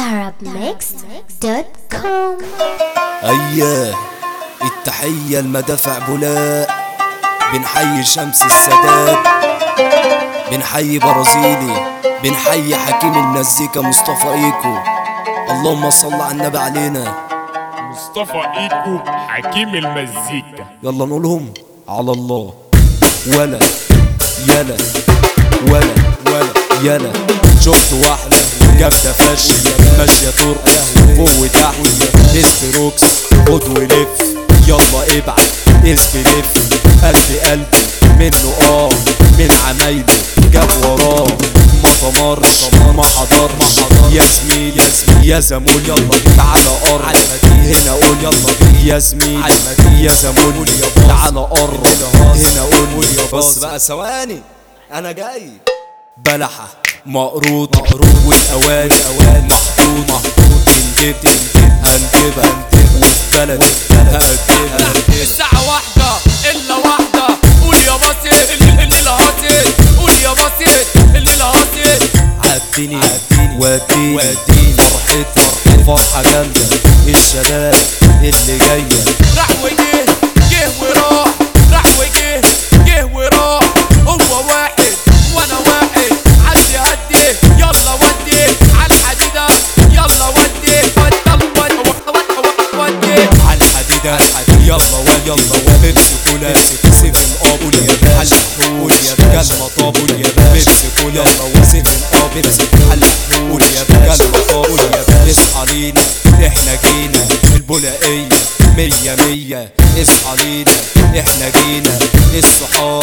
arabmixed.com أياه التحية المدافع بولاء بنحيي شمس السادات بنحيي برازيلي بنحيي حكيم المزيكا مصطفى ايكو اللهم صل على النبي علينا مصطفى ايكو حكيم المزيكا يلا نقولهم على الله ولا يلا ولا ولا يلا شفت واحدة جامدة فشل ماشية طرقة فوق وتحت اسبروكس خد ولف يلا ابعت اسبلف قلبي قلبي منه اه من عمايله جاب وراه ما طمرش ما حضرش يا زميل يا زميل يا زمول يلا تعالى قرب هنا قول يلا يا زميل يا زمول تعالى قرب هنا قول بس بقى ثواني انا جاي بلحة مقروط مقروط والاواني اواني محطوط محطوط تنجب تنجب هنجبها وفي بلد هأجبها الساعة واحدة إلا واحدة قول يا باسط الليلة هاصل قول يا باسط الليلة هاصل عديني عديني وديني وديني فرحتي فرحتي فرحة جامدة الشباب اللي جاية راح وجه جه وراح راح وجه جه وراح هو واحد وأنا واحد عدي عدي يلا ودي على الحديدة يلا ودي ودي ودي ودي على الحديدة يلا وين يلا بيبسي كولا سيفن اب واليابان حلحول يا مطاب واليابان بيبسي كولا سيفن اب بيبسي حلحول واليابان مطاب واليابان اصحى لينا احنا جينا البولائية مية مية اصحى لينا احنا جينا الصحاب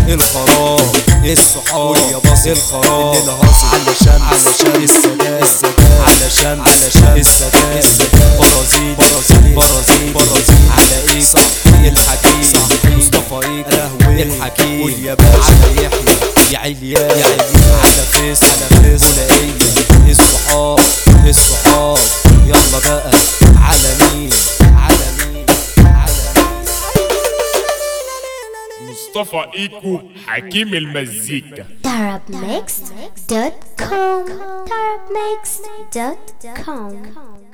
الخراب الصحاب يا باص الخراب علشان علشان السادات علشان علشان السادات السادات برازيل برازيل برازيل برازيل على ايه صح الحكيم صح مصطفى ايك لهوي الحكيم واليابان على يحيى يا عليا يا عليا على فيس على فيس بولائية الصحاب الصحاب يلا بقى على مين على مين على مين مصطفى ايكو حكيم المزيكا arabmixed.com arabmixed.com